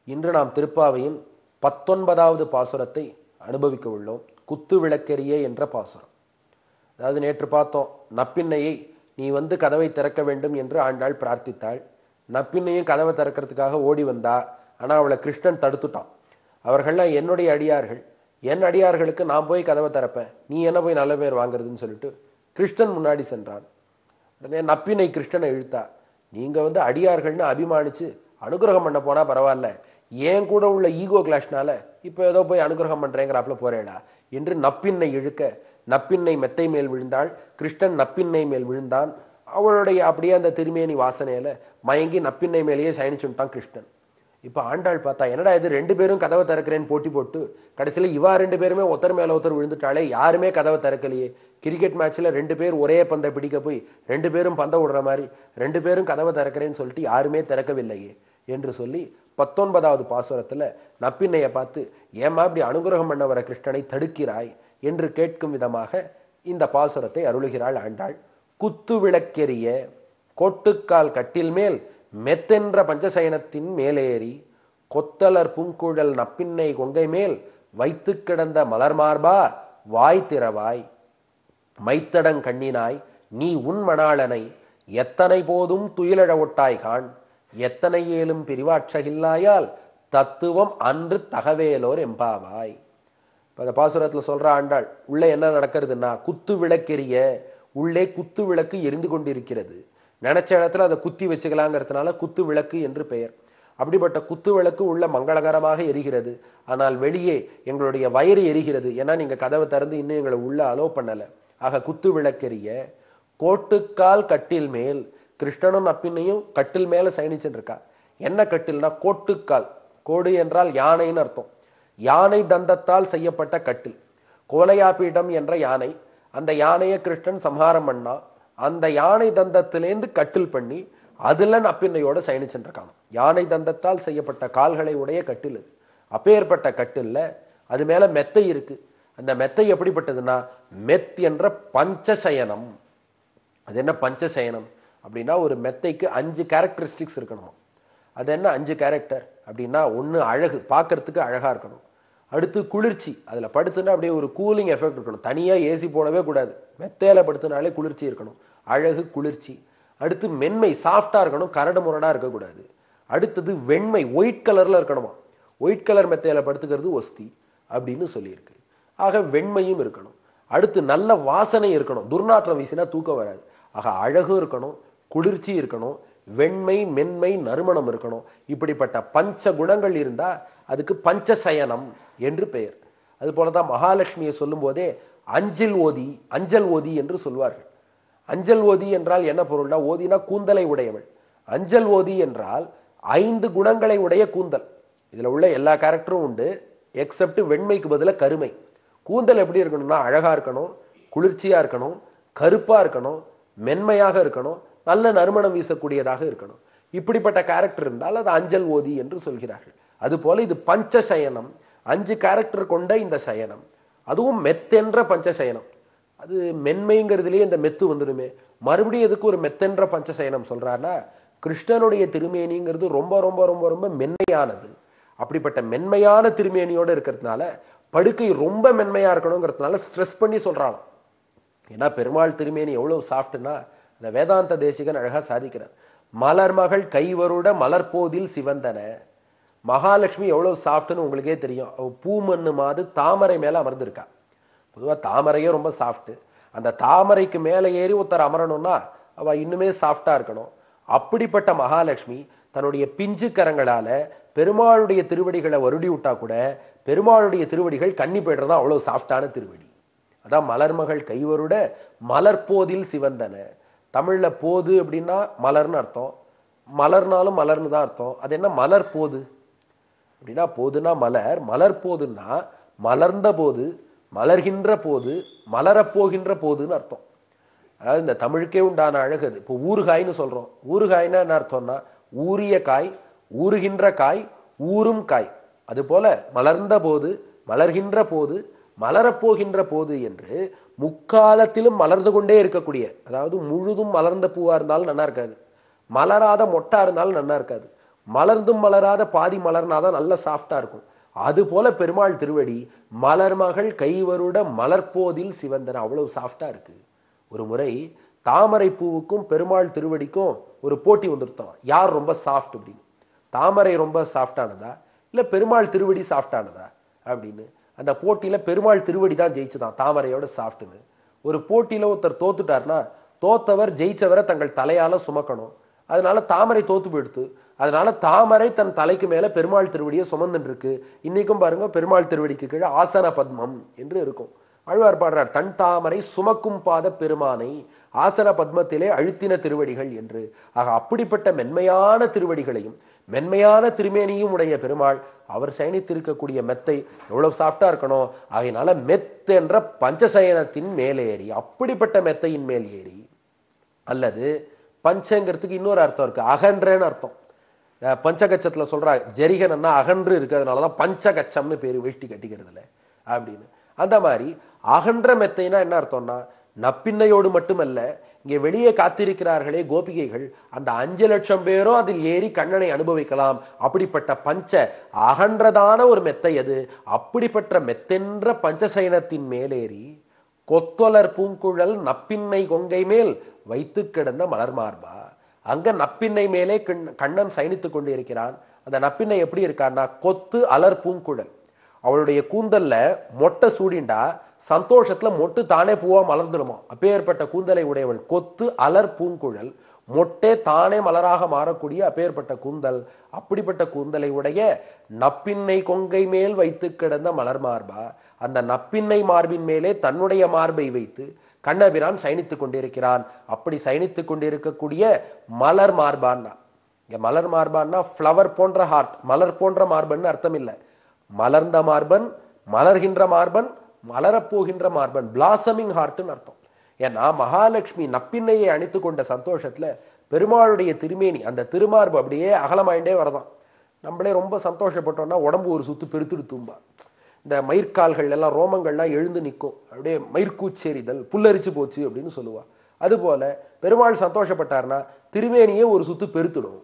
இன்று நாம் திருப்பாவையின் பத்தொன்பதாவது பாசுரத்தை அனுபவிக்க உள்ளோம் குத்து விளக்கெரிய என்ற பாசுரம் அதாவது நேற்று பார்த்தோம் நப்பின்னையை நீ வந்து கதவை திறக்க வேண்டும் என்று ஆண்டாள் பிரார்த்தித்தாள் நப்பின்னையும் கதவை திறக்கிறதுக்காக ஓடி வந்தா ஆனால் அவளை கிருஷ்ணன் தடுத்துட்டான் அவர்கள்லாம் என்னுடைய அடியார்கள் என் அடியார்களுக்கு நான் போய் கதவை திறப்பேன் நீ என்ன போய் நல்ல பேர் வாங்குறதுன்னு சொல்லிட்டு கிருஷ்ணன் முன்னாடி சென்றான் உடனே நப்பினை கிருஷ்ணனை இழுத்தா நீங்கள் வந்து அடியார்கள்னு அபிமானிச்சு அனுகிரகம் பண்ண போனால் பரவாயில்ல ஏன் கூட உள்ள ஈகோ கிளாஷ்னால இப்போ ஏதோ போய் அனுகிரகம் பண்ணுறேங்கிறாப்புல போறேடா என்று நப்பின்னை இழுக்க நப்பின்னை மெத்தை மேல் விழுந்தாள் கிருஷ்ணன் நப்பின்னை மேல் விழுந்தான் அவளுடைய அப்படியே அந்த திருமேனி வாசனையில மயங்கி நப்பின்னை மேலேயே சயனிச்சுட்டான் கிருஷ்ணன் இப்போ ஆண்டாள் பார்த்தா என்னடா இது ரெண்டு பேரும் கதவை திறக்கிறேன்னு போட்டி போட்டு கடைசியில் இவா ரெண்டு பேருமே ஒருத்தர் மேலே ஒருத்தர் விழுந்துட்டாலே யாருமே கதவை திறக்கலையே கிரிக்கெட் மேட்ச்சில் ரெண்டு பேர் ஒரே பந்தை பிடிக்க போய் ரெண்டு பேரும் பந்தை விடுற மாதிரி ரெண்டு பேரும் கதவை திறக்கிறேன்னு சொல்லிட்டு யாருமே திறக்கவில்லையே என்று சொல்லி பத்தொன்பதாவது பாசுரத்தில் நப்பின்னையை பார்த்து ஏமா இப்படி அனுகிரகம் பண்ண வர கிருஷ்ணனை தடுக்கிறாய் என்று கேட்கும் விதமாக இந்த பாசுரத்தை அருளுகிறாள் ஆண்டாள் குத்து விளக்கெரிய கோட்டுக்கால் கட்டில் மேல் மெத்தென்ற பஞ்சசயனத்தின் மேலேறி கொத்தலர் பூங்குழல் நப்பின்னை கொங்கை மேல் வைத்து கிடந்த மலர்மார்பா வாய் திறவாய் மைத்தடங் கண்ணினாய் நீ உன் மணாளனை எத்தனை போதும் துயிலழ ஒட்டாய் காண் எத்தனை ஏலும் பிரிவாட்சகில்லாயால் தத்துவம் அன்று தகவேலோர் எம்பாவாய் இப்போ அந்த பாசுரத்தில் சொல்கிற ஆண்டாள் உள்ளே என்ன நடக்கிறதுன்னா குத்து விளக்கெரிய உள்ளே குத்து விளக்கு எரிந்து கொண்டிருக்கிறது நினச்ச இடத்துல அதை குத்தி வச்சுக்கலாங்கிறதுனால குத்து விளக்கு என்று பெயர் அப்படிப்பட்ட குத்து விளக்கு உள்ள மங்களகரமாக எரிகிறது ஆனால் வெளியே எங்களுடைய வயிறு எரிகிறது ஏன்னா நீங்கள் கதவை திறந்து இன்னும் எங்களை உள்ள அலோ பண்ணலை ஆக குத்து விளக்கெரிய கோட்டுக்கால் கட்டில் மேல் கிருஷ்ணனும் நப்பின்னையும் கட்டில் மேலே சயனிச்சுட்டு இருக்கா என்ன கட்டில்னா கோட்டுக்கால் கோடு என்றால் யானைன்னு அர்த்தம் யானை தந்தத்தால் செய்யப்பட்ட கட்டில் கோலையாபீடம் என்ற யானை அந்த யானையை கிருஷ்ணன் சம்ஹாரம் பண்ணா அந்த யானை தந்தத்திலேருந்து கட்டில் பண்ணி அதுல நப்பின்னையோட சயனிச்சுருக்கான் யானை தந்தத்தால் செய்யப்பட்ட கால்களை உடைய கட்டில் அது அப்பேற்பட்ட கட்டில்ல அது மேல மெத்தை இருக்கு அந்த மெத்தை எப்படிப்பட்டதுன்னா மெத் என்ற பஞ்சசயனம் அது என்ன பஞ்சசயனம் அப்படின்னா ஒரு மெத்தைக்கு அஞ்சு கேரக்டரிஸ்டிக்ஸ் இருக்கணுமா அது என்ன அஞ்சு கேரக்டர் அப்படின்னா ஒன்று அழகு பார்க்கறதுக்கு அழகாக இருக்கணும் அடுத்து குளிர்ச்சி அதில் படுத்துனா அப்படியே ஒரு கூலிங் எஃபெக்ட் இருக்கணும் தனியாக ஏசி போடவே கூடாது மெத்தையில் படுத்துனாலே குளிர்ச்சி இருக்கணும் அழகு குளிர்ச்சி அடுத்து மென்மை சாஃப்டாக இருக்கணும் கரடு முரடாக இருக்கக்கூடாது அடுத்தது வெண்மை ஒயிட் கலரில் இருக்கணுமா ஒயிட் கலர் மெத்தையில் படுத்துக்கிறது ஒஸ்தி அப்படின்னு சொல்லியிருக்கு ஆக வெண்மையும் இருக்கணும் அடுத்து நல்ல வாசனை இருக்கணும் துர்நாற்றம் வீசினா தூக்கம் வராது ஆக அழகும் இருக்கணும் குளிர்ச்சி இருக்கணும் வெண்மை மென்மை நறுமணம் இருக்கணும் இப்படிப்பட்ட பஞ்ச குணங்கள் இருந்தால் அதுக்கு பஞ்சசயனம் என்று பெயர் அதுபோல தான் மகாலட்சுமியை சொல்லும்போதே அஞ்சில் ஓதி அஞ்சல் ஓதி என்று சொல்வார்கள் அஞ்சல் ஓதி என்றால் என்ன பொருள்னா ஓதினா கூந்தலை உடையவள் அஞ்சல் ஓதி என்றால் ஐந்து குணங்களை உடைய கூந்தல் இதில் உள்ள எல்லா கேரக்டரும் உண்டு எக்ஸப்ட் வெண்மைக்கு பதிலாக கருமை கூந்தல் எப்படி இருக்கணும்னா அழகாக இருக்கணும் குளிர்ச்சியாக இருக்கணும் கருப்பாக இருக்கணும் மென்மையாக இருக்கணும் நல்ல நறுமணம் வீசக்கூடியதாக இருக்கணும் இப்படிப்பட்ட கேரக்டர் இருந்தால் அது அஞ்சல் ஓதி என்று சொல்கிறார்கள் அதுபோல இது பஞ்ச சயனம் அஞ்சு கேரக்டர் கொண்ட இந்த சயனம் அதுவும் மெத்தென்ற பஞ்ச சயனம் அது மென்மைங்கிறதுலேயே இந்த மெத்து வந்துடுமே மறுபடியும் எதுக்கு ஒரு மெத்தென்ற பஞ்ச சயனம் சொல்றாருன்னா கிருஷ்ணனுடைய திருமேனிங்கிறது ரொம்ப ரொம்ப ரொம்ப ரொம்ப மென்மையானது அப்படிப்பட்ட மென்மையான திருமேனியோடு இருக்கிறதுனால படுக்கை ரொம்ப மென்மையா இருக்கணுங்கிறதுனால ஸ்ட்ரெஸ் பண்ணி சொல்றாங்க ஏன்னா பெருமாள் திருமேனி எவ்வளவு சாஃப்ட்னா அந்த வேதாந்த தேசிகன் அழகா சாதிக்கிறார் மலர் மகள் கைவருட மலர்போதில் சிவந்தன மகாலட்சுமி எவ்வளவு சாஃப்ட்னு உங்களுக்கே தெரியும் அவ பூமண்ணு மாது தாமரை மேல அமர்ந்திருக்கா பொதுவா தாமரையே ரொம்ப சாஃப்ட் அந்த தாமரைக்கு மேலே ஏறி ஒருத்தர் அமரணும்னா அவ இன்னுமே சாஃப்டா இருக்கணும் அப்படிப்பட்ட மகாலட்சுமி தன்னுடைய பிஞ்சு கரங்களால பெருமாளுடைய திருவடிகளை வருடி விட்டா கூட பெருமாளுடைய திருவடிகள் கன்னி போய்டுறதா அவ்வளவு சாஃப்டான திருவடி அதான் மலர்மகள் கைவருட மலர்போதில் சிவந்தன தமிழ்ல போது அப்படின்னா மலர்னு அர்த்தம் மலர்னாலும் மலர்னு தான் அர்த்தம் அது என்ன மலர் போது அப்படின்னா போதுனா மலர் மலர் போதுன்னா மலர்ந்த போது மலர்கின்ற போது மலரப்போகின்ற போதுன்னு அர்த்தம் அதாவது இந்த தமிழுக்கே உண்டான அழகு அது இப்போ ஊறுகாய்னு சொல்கிறோம் ஊறுகாய்னா என்ன அர்த்தம்னா ஊறிய காய் ஊறுகின்ற காய் ஊறும் காய் அதுபோல மலர்ந்த போது மலர்கின்ற போது மலரப்போகின்ற போது என்று முக்காலத்திலும் மலர்ந்து கொண்டே இருக்கக்கூடிய அதாவது முழுதும் மலர்ந்த பூவாக இருந்தாலும் நல்லா இருக்காது மலராத மொட்டா இருந்தாலும் நல்லா இருக்காது மலர்ந்தும் மலராத பாதி மலர்னாதான் நல்ல சாஃப்டா இருக்கும் அது போல பெருமாள் திருவடி மலர்மகள் கைவருட மலர்போதில் சிவந்தன அவ்வளவு சாஃப்டா இருக்கு ஒரு முறை தாமரை பூவுக்கும் பெருமாள் திருவடிக்கும் ஒரு போட்டி வந்துருத்தலாம் யார் ரொம்ப சாஃப்ட் அப்படின்னு தாமரை ரொம்ப சாஃப்டானதா இல்லை பெருமாள் திருவடி சாஃப்டானதா அப்படின்னு அந்த போட்டியில் பெருமாள் திருவடி தான் ஜெயிச்சுதான் தாமரையோட சாஃப்ட்னு ஒரு போட்டியில் ஒருத்தர் தோத்துட்டார்னா தோத்தவர் ஜெயிச்சவரை தங்கள் தலையால சுமக்கணும் அதனால தாமரை தோத்து போயிடுத்து அதனால தாமரை தன் தலைக்கு மேல பெருமாள் திருவடியை சுமந்துட்டு இருக்கு இன்னைக்கும் பாருங்க பெருமாள் திருவடிக்கு கீழே ஆசன பத்மம் என்று இருக்கும் ஆழ்வார் பாடுறார் தன் தாமரை சுமக்கும் பாத பெருமானை ஆசன பத்மத்திலே அழுத்தின திருவடிகள் என்று ஆக அப்படிப்பட்ட மென்மையான திருவடிகளையும் மென்மையான திருமேனியும் உடைய பெருமாள் அவர் சயனித்திருக்கக்கூடிய மெத்தை எவ்வளவு சாஃப்டா இருக்கணும் ஆகையினால மெத் என்ற பஞ்சசயனத்தின் மேலேறி அப்படிப்பட்ட மெத்தையின் மேல் ஏறி அல்லது பஞ்சங்கிறதுக்கு இன்னொரு அர்த்தம் இருக்கு அகன்றேன்னு அர்த்தம் அஹ் பஞ்சகச்சத்துல சொல்றா ஜரிகனன்னா அகன்று இருக்கு அதனாலதான் பஞ்சகச்சம்னு பேரு வேஷ்டி கட்டிக்கிறதுல அப்படின்னு அந்த மாதிரி அகன்ற மெத்தைனா என்ன அர்த்தம்னா நப்பின்னையோடு மட்டுமல்ல இங்கே வெளியே காத்திருக்கிறார்களே கோபிகைகள் அந்த அஞ்சு லட்சம் பேரும் அதில் ஏறி கண்ணனை அனுபவிக்கலாம் அப்படிப்பட்ட பஞ்ச அகன்றதான ஒரு மெத்தை அது அப்படிப்பட்ட மெத்தென்ற பஞ்சசயனத்தின் மேலேறி கொத்தொலர் பூங்குழல் நப்பின்னை கொங்கை மேல் வைத்து கிடந்த மலர் மார்பா அங்க நப்பின்னை மேலே கண்- கண்ணன் சயனித்துக் கொண்டிருக்கிறான் அந்த நப்பின்னை எப்படி இருக்கான்னா கொத்து அலர் பூங்குழல் அவளுடைய கூந்தல்ல மொட்டை சூடிண்டா சந்தோஷத்துல மொட்டு தானே பூவா மலர்ந்துடுமா அப்பேற்பட்ட கூந்தலை உடையவள் கொத்து அலர் பூங்குழல் மொட்டே தானே மலராக மாறக்கூடிய அப்பேற்பட்ட கூந்தல் அப்படிப்பட்ட கூந்தலை உடைய நப்பின்னை கொங்கை மேல் வைத்து கிடந்த மலர் மார்பா அந்த நப்பின்னை மார்பின் மேலே தன்னுடைய மார்பை வைத்து கண்ணபிரான் சயனித்துக் கொண்டிருக்கிறான் அப்படி சயனித்துக் கொண்டிருக்கக்கூடிய மலர் மார்பான்னா இங்க மலர் மார்பான்னா ஃப்ளவர் போன்ற ஹார்ட் மலர் போன்ற மார்பன் அர்த்தம் இல்லை மலர்ந்த மார்பன் மலர்கின்ற மார்பன் மலரப்போகின்ற மார்பன் பிளாசமிங் ஹார்ட்னு அர்த்தம் ஏன்னா மகாலட்சுமி நப்பின்னையை அணித்து கொண்ட சந்தோஷத்துல பெருமாளுடைய திருமேனி அந்த திருமார்பு அப்படியே அகலமாயிண்டே வரதான் நம்மளே ரொம்ப சந்தோஷப்பட்டோம்னா உடம்பு ஒரு சுத்து பெருத்துடு தூம்பா இந்த மயிர்கால்கள் எல்லாம் ரோமங்கள்லாம் எழுந்து நிற்கும் அப்படியே மயிர்கூச்செறிதல் புல்லரிச்சு போச்சு அப்படின்னு சொல்லுவா அதுபோல பெருமாள் சந்தோஷப்பட்டார்னா திருமேனியே ஒரு சுத்து பெருத்துடும்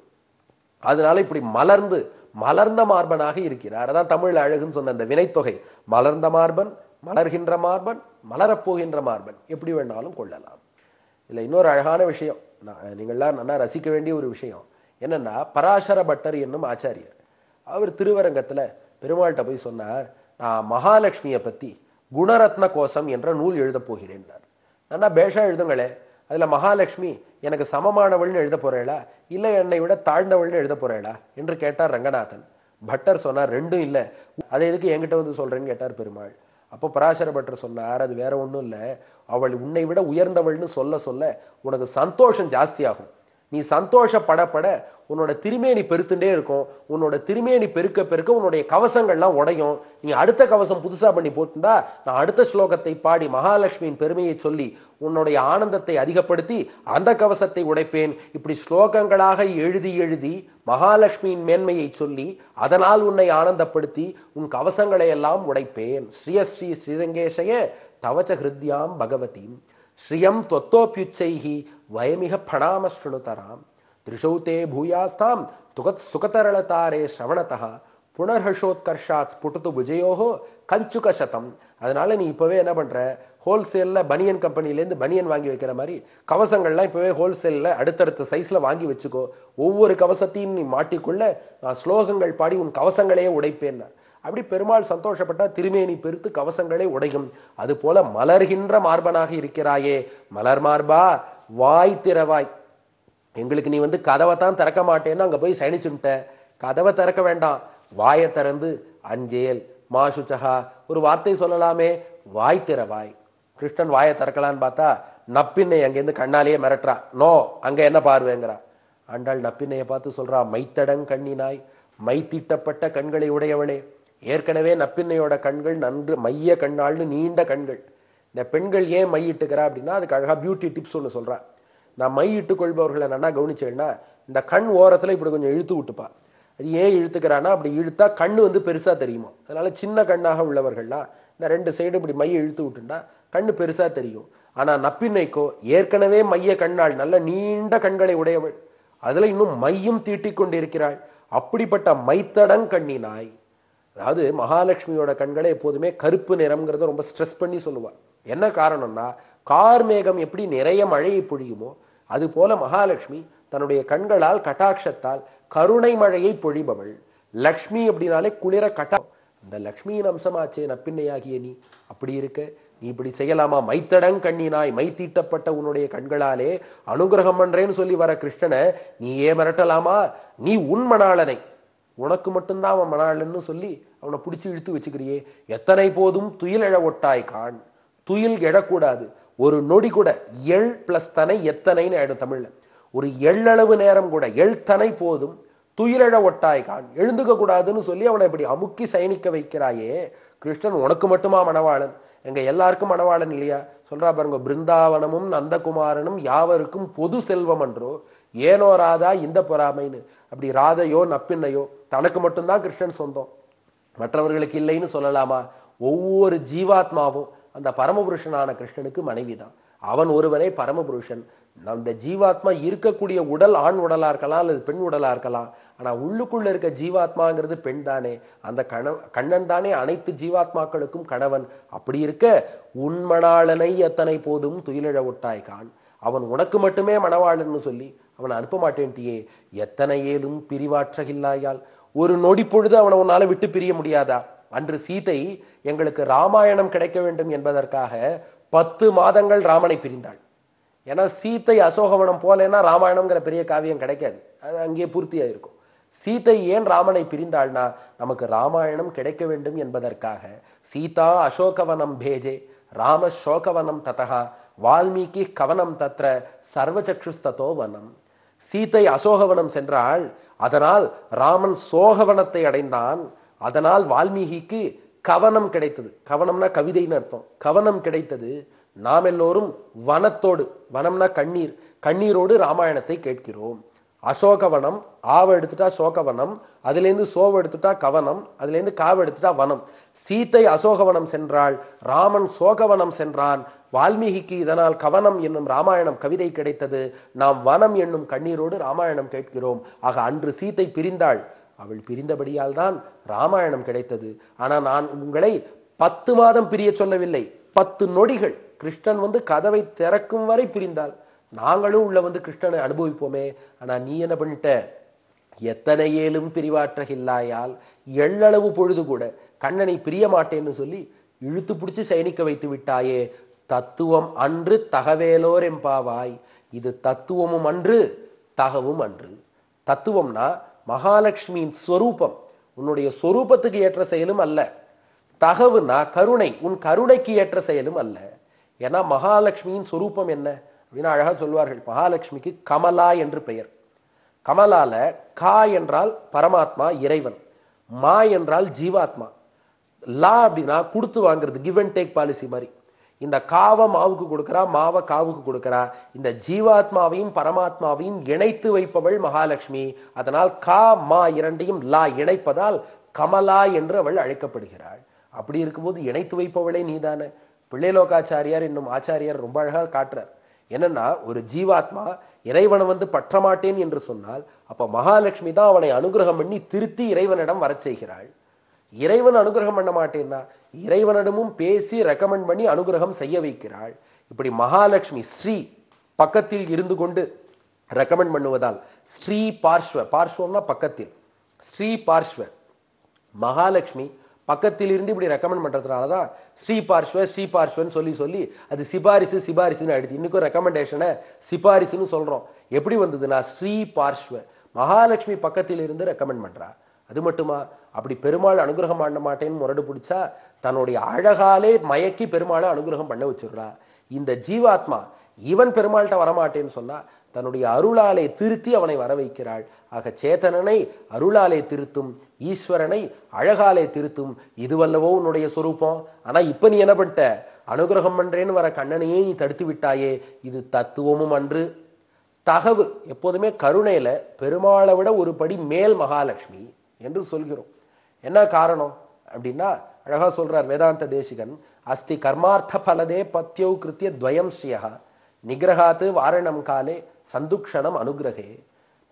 அதனால இப்படி மலர்ந்து மலர்ந்த மார்பனாக இருக்கிறார் அதான் தமிழ் அழகுன்னு சொன்ன அந்த வினைத்தொகை மலர்ந்த மார்பன் மலர்கின்ற மார்பன் மலரப்போகின்ற மார்பன் எப்படி வேணாலும் கொள்ளலாம் இதுல இன்னொரு அழகான விஷயம் நான் நீங்கள்லாம் நல்லா ரசிக்க வேண்டிய ஒரு விஷயம் என்னன்னா பராசர பட்டர் என்னும் ஆச்சாரியர் அவர் திருவரங்கத்துல பெருமாள்கிட்ட போய் சொன்னார் நான் மகாலட்சுமியை பத்தி குணரத்ன கோசம் என்ற நூல் எழுதப் போகிறேன்னார் நல்லா பேஷா எழுதுங்களே அதுல மகாலட்சுமி எனக்கு சமமானவள்னு எழுத போறேளா இல்லை என்னை விட தாழ்ந்தவள்னு எழுத போறேளா என்று கேட்டார் ரங்கநாதன் பட்டர் சொன்னார் ரெண்டும் இல்லை அதை எதுக்கு என்கிட்ட வந்து சொல்றேன்னு கேட்டார் பெருமாள் அப்போ பராசர பட்டர் சொன்னார் அது வேற ஒன்றும் இல்லை அவள் உன்னை விட உயர்ந்தவள்னு சொல்ல சொல்ல உனக்கு சந்தோஷம் ஜாஸ்தியாகும் நீ சந்தோஷப்படப்பட உன்னோட திருமேனி பெருத்துட்டே இருக்கும் உன்னோட திருமேனி பெருக்க பெருக்க உன்னுடைய கவசங்கள்லாம் உடையும் நீ அடுத்த கவசம் புதுசா பண்ணி போட்டுண்டா நான் அடுத்த ஸ்லோகத்தை பாடி மகாலட்சுமியின் பெருமையை சொல்லி உன்னுடைய ஆனந்தத்தை அதிகப்படுத்தி அந்த கவசத்தை உடைப்பேன் இப்படி ஸ்லோகங்களாக எழுதி எழுதி மகாலட்சுமியின் மேன்மையை சொல்லி அதனால் உன்னை ஆனந்தப்படுத்தி உன் கவசங்களை எல்லாம் உடைப்பேன் ஸ்ரீயஸ்ரீ ஸ்ரீரங்கேஷய தவச்ச ஹிருத்யாம் பகவதீம் ஸ்ரீயம் தொத்தோப்யுச்சைஹி வயமிக பணாம ஸ்ருணுதராம் திருஷௌ தே பூயாஸ்தாம் துகத் சுகதரளதாரே ஸ்ரவணதः புனர்ஹர்ஷோத்கர்ஷாத் ஸ்புட்டுத்து புஜயோகோ கஞ்சுக சதம் அதனால நீ இப்போவே என்ன பண்ற ஹோல்சேலில் பனியன் கம்பெனிலேருந்து பனியன் வாங்கி வைக்கிற மாதிரி கவசங்கள்லாம் இப்போவே ஹோல்சேலில் அடுத்தடுத்த சைஸில் வாங்கி வச்சுக்கோ ஒவ்வொரு கவசத்தையும் நீ மாட்டிக்கொள்ள நான் ஸ்லோகங்கள் பாடி உன் கவசங்களையே உடைப்பேன்னார் அப்படி பெருமாள் சந்தோஷப்பட்டா திருமேனி பெருத்து கவசங்களே உடையும் அது போல மலர்கின்ற மார்பனாக இருக்கிறாயே மலர் மார்பா வாய் திறவாய் எங்களுக்கு நீ வந்து கதவை தான் திறக்க மாட்டேன்னு அங்கே போய் சயனிச்சுட்ட கதவை திறக்க வேண்டாம் வாயை திறந்து அஞ்சேல் மாசுச்சகா ஒரு வார்த்தை சொல்லலாமே வாய் திறவாய் கிருஷ்ணன் வாயை திறக்கலான்னு பார்த்தா நப்பின்னை அங்கேருந்து கண்ணாலேயே மிரட்டுறா நோ அங்கே என்ன பார்வைங்கிறா ஆண்டாள் நப்பின்னையை பார்த்து சொல்றா மைத்தடங் கண்ணினாய் மைத்திட்டப்பட்ட கண்களை உடையவளே ஏற்கனவே நப்பின்னையோட கண்கள் நன்று மைய கண்ணாள்னு நீண்ட கண்கள் இந்த பெண்கள் ஏன் மையிட்டுக்கிறா அப்படின்னா அதுக்கு அழகாக பியூட்டி டிப்ஸ் ஒன்று சொல்றா நான் மை இட்டுக் கொள்பவர்களை நல்லா கவனிச்சேன்னா இந்த கண் ஓரத்தில் இப்படி கொஞ்சம் இழுத்து விட்டுப்பா அது ஏன் இழுத்துக்கிறான்னா அப்படி இழுத்தா கண்ணு வந்து பெருசா தெரியுமா அதனால சின்ன கண்ணாக உள்ளவர்கள்லாம் இந்த ரெண்டு சைடு இப்படி மையை இழுத்து விட்டுண்டா கண்ணு பெருசா தெரியும் ஆனா நப்பின்னைக்கோ ஏற்கனவே மைய கண்ணாள் நல்ல நீண்ட கண்களை உடையவள் அதுல இன்னும் மையும் தீட்டிக் கொண்டிருக்கிறாள் அப்படிப்பட்ட மைத்தடங் கண்ணினாய் அதாவது மகாலட்சுமியோட கண்களை எப்போதுமே கருப்பு நிறம்ங்கிறத ரொம்ப ஸ்ட்ரெஸ் பண்ணி சொல்லுவார் என்ன காரணம்னா கார்மேகம் எப்படி நிறைய மழையை பொழியுமோ அது போல மகாலட்சுமி தன்னுடைய கண்களால் கட்டாட்சத்தால் கருணை மழையை பொழிபவள் லக்ஷ்மி அப்படின்னாலே குளிர கட்டா அந்த லக்ஷ்மியின் அம்சமாச்சே நப்பிண்ணையாகிய நீ அப்படி இருக்க நீ இப்படி செய்யலாமா மைத்தடங் கண்ணினாய் மைத்தீட்டப்பட்ட உன்னுடைய கண்களாலே அனுகிரகம் பண்றேன்னு சொல்லி வர கிருஷ்ணனை நீ ஏன் மிரட்டலாமா நீ உன் மணாளனை உனக்கு மட்டும்தான் அவன் மணாளன்னு சொல்லி அவனை பிடிச்சி இழுத்து வச்சுக்கிறியே எத்தனை போதும் துயில் எழ ஒட்டாய் காண் துயில் எழக்கூடாது ஒரு நொடி கூட எள் பிளஸ் தனை எத்தனைன்னு ஆயிடும் தமிழ்ல ஒரு எள்ளளவு நேரம் கூட எள் தனை போதும் துயிலழ ஒட்டாய் கான் எழுந்துக்க கூடாதுன்னு சொல்லி அவனை இப்படி அமுக்கி சயனிக்க வைக்கிறாயே கிருஷ்ணன் உனக்கு மட்டுமா மணவாளன் எங்க எல்லாருக்கும் மணவாளன் இல்லையா சொல்றா பாருங்க பிருந்தாவனமும் நந்தகுமாரனும் யாவருக்கும் பொது செல்வம் என்றோ ஏனோ ராதா இந்த பொறாமைன்னு அப்படி ராதையோ நப்பின்னையோ தனக்கு மட்டும்தான் கிருஷ்ணன் சொந்தம் மற்றவர்களுக்கு இல்லைன்னு சொல்லலாமா ஒவ்வொரு ஜீவாத்மாவும் அந்த பரமபுருஷனான கிருஷ்ணனுக்கு மனைவிதான் அவன் ஒருவனே பரமபுருஷன் அந்த ஜீவாத்மா இருக்கக்கூடிய உடல் ஆண் உடலா இருக்கலாம் அல்லது பெண் உடலா இருக்கலாம் ஆனா உள்ளுக்குள்ள இருக்க ஜீவாத்மாங்கிறது பெண் தானே அந்த கண கண்ணன் தானே அனைத்து ஜீவாத்மாக்களுக்கும் கணவன் அப்படி இருக்க உண்மணாளனை எத்தனை போதும் துயிலிழ ஒட்டாய் கான் அவன் உனக்கு மட்டுமே மணவாளன்னு சொல்லி அவனை அனுப்ப மாட்டேன்ட்டியே எத்தனை ஏலும் பிரிவாற்றகில்லாயால் ஒரு நொடி பொழுது அவனை உன்னால விட்டு பிரிய முடியாதா அன்று சீதை எங்களுக்கு ராமாயணம் கிடைக்க வேண்டும் என்பதற்காக பத்து மாதங்கள் ராமனை பிரிந்தாள் ஏன்னா சீத்தை அசோகவனம் போலேன்னா ராமாயணம்ங்கிற பெரிய காவியம் கிடைக்காது அது அங்கேயே பூர்த்தியாக இருக்கும் சீத்தை ஏன் ராமனை பிரிந்தாள்னா நமக்கு ராமாயணம் கிடைக்க வேண்டும் என்பதற்காக சீதா அசோகவனம் பேஜே ராம சோகவனம் ததா வால்மீகி கவனம் தத்ர சர்வச்சக்ஷுஸ்ததோ வனம் சீத்தை அசோகவனம் சென்றாள் அதனால் ராமன் சோகவனத்தை அடைந்தான் அதனால் வால்மீகிக்கு கவனம் கிடைத்தது கவனம்னா கவிதைன்னு அர்த்தம் கவனம் கிடைத்தது நாம் எல்லோரும் வனத்தோடு வனம்னா கண்ணீர் கண்ணீரோடு ராமாயணத்தை கேட்கிறோம் அசோகவனம் ஆவ எடுத்துட்டா சோகவனம் அதுலேருந்து சோவ எடுத்துட்டா கவனம் அதுலேருந்து காவ எடுத்துட்டா வனம் சீத்தை அசோகவனம் சென்றாள் ராமன் சோகவனம் சென்றான் வால்மீகிக்கு இதனால் கவனம் என்னும் ராமாயணம் கவிதை கிடைத்தது நாம் வனம் என்னும் கண்ணீரோடு ராமாயணம் கேட்கிறோம் ஆக அன்று சீத்தை பிரிந்தாள் அவள் பிரிந்தபடியால் தான் ராமாயணம் கிடைத்தது ஆனால் நான் உங்களை பத்து மாதம் பிரிய சொல்லவில்லை பத்து நொடிகள் கிருஷ்ணன் வந்து கதவை திறக்கும் வரை பிரிந்தாள் நாங்களும் உள்ள வந்து கிருஷ்ணனை அனுபவிப்போமே ஆனா நீ என்ன பண்ணிட்ட எத்தனை ஏலும் பிரிவாற்றகில்லாயால் எள்ளளவு பொழுது கூட கண்ணனை பிரிய மாட்டேன்னு சொல்லி இழுத்து பிடிச்சு சயனிக்க வைத்து விட்டாயே தத்துவம் அன்று தகவேலோர் எம்பாவாய் இது தத்துவமும் அன்று தகவும் அன்று தத்துவம்னா மகாலட்சுமியின் ஸ்வரூபம் உன்னுடைய ஸ்வரூபத்துக்கு ஏற்ற செயலும் அல்ல தகவுனா கருணை உன் கருணைக்கு ஏற்ற செயலும் அல்ல ஏன்னா மகாலட்சுமியின் சொரூபம் என்ன அப்படின்னு அழகா சொல்வார்கள் மகாலட்சுமிக்கு கமலா என்று பெயர் கமலால கா என்றால் பரமாத்மா இறைவன் மா என்றால் ஜீவாத்மா லா அப்படின்னா கொடுத்து வாங்குறது கிவ் அண்ட் டேக் பாலிசி மாதிரி இந்த காவை மாவுக்கு கொடுக்கறா மாவை காவுக்கு கொடுக்கறா இந்த ஜீவாத்மாவையும் பரமாத்மாவையும் இணைத்து வைப்பவள் மகாலட்சுமி அதனால் கா மா இரண்டையும் லா இணைப்பதால் கமலா என்று அவள் அழைக்கப்படுகிறாள் அப்படி இருக்கும்போது இணைத்து வைப்பவளே நீதானே பிள்ளைலோகாச்சாரியார் இன்னும் ஆச்சாரியார் ரொம்ப அழகாக காட்டுறார் என்னன்னா ஒரு ஜீவாத்மா இறைவனை வந்து பற்ற மாட்டேன் என்று சொன்னால் அப்ப மகாலட்சுமி தான் அவனை அனுகிரகம் பண்ணி திருத்தி இறைவனிடம் வரச் செய்கிறாள் இறைவன் அனுகிரகம் பண்ண மாட்டேன்னா இறைவனிடமும் பேசி ரெக்கமெண்ட் பண்ணி அனுகிரகம் செய்ய வைக்கிறாள் இப்படி மகாலட்சுமி ஸ்ரீ பக்கத்தில் இருந்து கொண்டு ரெக்கமெண்ட் பண்ணுவதால் ஸ்ரீ பார்ஷ்வ பார்ஷ்வம்னா பக்கத்தில் ஸ்ரீ பார்ஷ்வ மகாலட்சுமி பக்கத்தில் இருந்து இப்படி ரெக்கமெண்ட் பண்றதுனால தான் ஸ்ரீ பார்ஷ்வ ஸ்ரீ பார்ஷ்வன்னு சொல்லி சொல்லி அது சிபாரிசு சிபாரிசுன்னு ஆயிடுச்சு இன்னைக்கும் ரெக்கமெண்டேஷனை சிபாரிசுன்னு சொல்றோம் எப்படி வந்ததுன்னா ஸ்ரீ பார்ஷ்வ மகாலட்சுமி பக்கத்தில் இருந்து ரெக்கமெண்ட் பண்றா அது மட்டுமா அப்படி பெருமாள் அனுகிரகம் பண்ண மாட்டேன்னு முரடு பிடிச்சா தன்னுடைய அழகாலே மயக்கி பெருமாளை அனுகிரகம் பண்ண வச்சிடுறா இந்த ஜீவாத்மா இவன் பெருமாள்கிட்ட வரமாட்டேன்னு சொன்னா தன்னுடைய அருளாலே திருத்தி அவனை வர வைக்கிறாள் ஆக சேத்தனனை அருளாலே திருத்தும் ஈஸ்வரனை அழகாலே திருத்தும் இதுவல்லவோ உன்னுடைய சொரூபம் ஆனா இப்ப நீ என்ன பண்ணிட்ட அனுகிரகம் பண்றேன்னு வர கண்ணனையே நீ தடுத்து விட்டாயே இது தத்துவமும் அன்று தகவு எப்போதுமே கருணையில பெருமாளை விட ஒரு படி மேல் மகாலட்சுமி என்று சொல்கிறோம் என்ன காரணம் அப்படின்னா அழகா சொல்றார் வேதாந்த தேசிகன் அஸ்தி கர்மார்த்த பலதே பத்யௌ கிருத்திய துவயம் ஸ்ரீயா நிகிரகாத்து வாரணம் காலே சந்துக்ஷணம் அனுகிரகே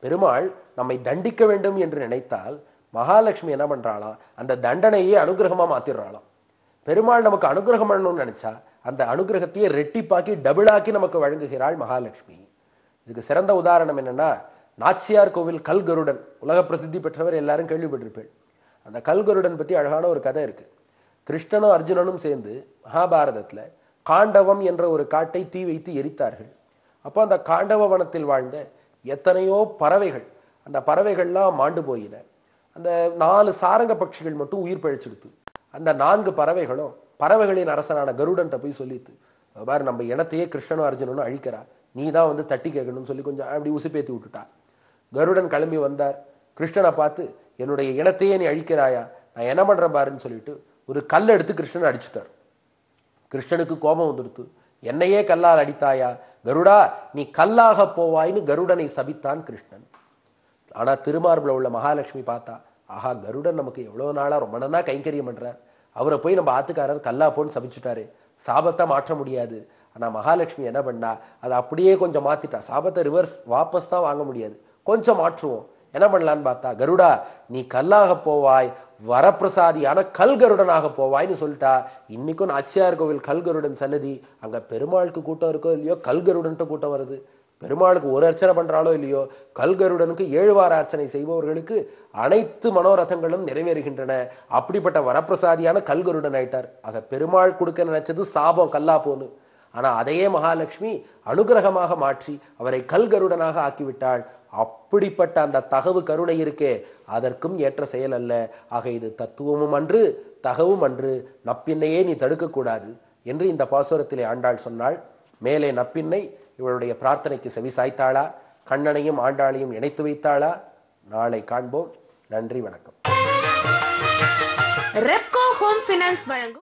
பெருமாள் நம்மை தண்டிக்க வேண்டும் என்று நினைத்தால் மகாலட்சுமி என்ன பண்றாளாம் அந்த தண்டனையே அனுகிரகமா மாத்திடுறாளாம் பெருமாள் நமக்கு அனுகிரகம் பண்ணணும்னு நினைச்சா அந்த அனுகிரகத்தையே ரெட்டிப்பாக்கி டபுளாக்கி நமக்கு வழங்குகிறாள் மகாலட்சுமி இதுக்கு சிறந்த உதாரணம் என்னன்னா நாச்சியார் கோவில் கல்கருடன் உலக பிரசித்தி பெற்றவர் எல்லாரும் கேள்விப்பட்டிருப்பேன் அந்த கல்கருடன் பத்தி அழகான ஒரு கதை இருக்கு கிருஷ்ணனும் அர்ஜுனனும் சேர்ந்து மகாபாரதத்துல காண்டவம் என்ற ஒரு காட்டை தீ வைத்து எரித்தார்கள் அப்போ அந்த காண்டவ வனத்தில் வாழ்ந்த எத்தனையோ பறவைகள் அந்த பறவைகள்லாம் மாண்டு போயின அந்த நாலு சாரங்க பட்சிகள் மட்டும் உயிர் பழிச்செடுத்து அந்த நான்கு பறவைகளும் பறவைகளின் அரசனான கருடன்ட்ட போய் சொல்லித்து பாரு நம்ம இனத்தையே கிருஷ்ணனும் அர்ஜுனனும் அழிக்கிறா நீ தான் வந்து தட்டி கேட்கணும்னு சொல்லி கொஞ்சம் அப்படி உசுப்பேத்தி விட்டுட்டா கருடன் கிளம்பி வந்தார் கிருஷ்ணனை பார்த்து என்னுடைய இனத்தையே நீ அழிக்கிறாயா நான் என்ன பண்றேன் பாருன்னு சொல்லிட்டு ஒரு கல் எடுத்து கிருஷ்ணனை அடிச்சுட்டார் கிருஷ்ணனுக்கு கோபம் வந்துடுத்து என்னையே கல்லால் அடித்தாயா கருடா நீ கல்லாக போவாய்னு கருடனை சபித்தான் கிருஷ்ணன் ஆனா திருமார்பில் உள்ள மகாலட்சுமி பார்த்தா ஆஹா கருடன் நமக்கு எவ்வளவு நாளா ரொம்ப நாளா கைங்கரியம் பண்றார் அவரை போய் நம்ம ஆத்துக்காரர் கல்லா போன்னு சபிச்சுட்டாரு சாபத்தை மாற்ற முடியாது ஆனா மகாலட்சுமி என்ன பண்ணா அதை அப்படியே கொஞ்சம் மாத்திட்டா சாபத்தை ரிவர்ஸ் வாபஸ் தான் வாங்க முடியாது கொஞ்சம் மாற்றுவோம் என்ன பண்ணலான்னு பார்த்தா கருடா நீ கல்லாக போவாய் வரப்பிரசாதியான கல்கருடனாக போவாய்னு சொல்லிட்டா இன்னைக்கும் நாச்சியார் கோவில் கல்கருடன் சன்னதி அங்க பெருமாளுக்கு கூட்டம் இருக்கோ இல்லையோ கல்கருடன்ட்டு கூட்டம் வருது பெருமாளுக்கு ஒரு அர்ச்சனை பண்றாலோ இல்லையோ கல்கருடனுக்கு ஏழு வார அர்ச்சனை செய்பவர்களுக்கு அனைத்து மனோரதங்களும் நிறைவேறுகின்றன அப்படிப்பட்ட வரப்பிரசாதியான கல்கருடன் ஆயிட்டார் ஆக பெருமாள் கொடுக்க நினைச்சது சாபம் கல்லா போன்னு ஆனா அதையே மகாலட்சுமி அனுகிரகமாக மாற்றி அவரை கல்கருடனாக ஆக்கிவிட்டாள் அப்படிப்பட்ட அந்த தகவு கருணை இருக்கே அதற்கும் ஏற்ற செயல் அல்ல ஆக இது தத்துவமும் அன்று தகவும் அன்று நப்பின்னையே நீ தடுக்கக்கூடாது என்று இந்த பாசுரத்திலே ஆண்டாள் சொன்னாள் மேலே நப்பின்னை இவளுடைய பிரார்த்தனைக்கு செவி சாய்த்தாளா கண்ணனையும் ஆண்டாளையும் இணைத்து வைத்தாளா நாளை காண்போம் நன்றி வணக்கம் ரெப்கோ ஹோம் ஃபைனான்ஸ் வழங்கும்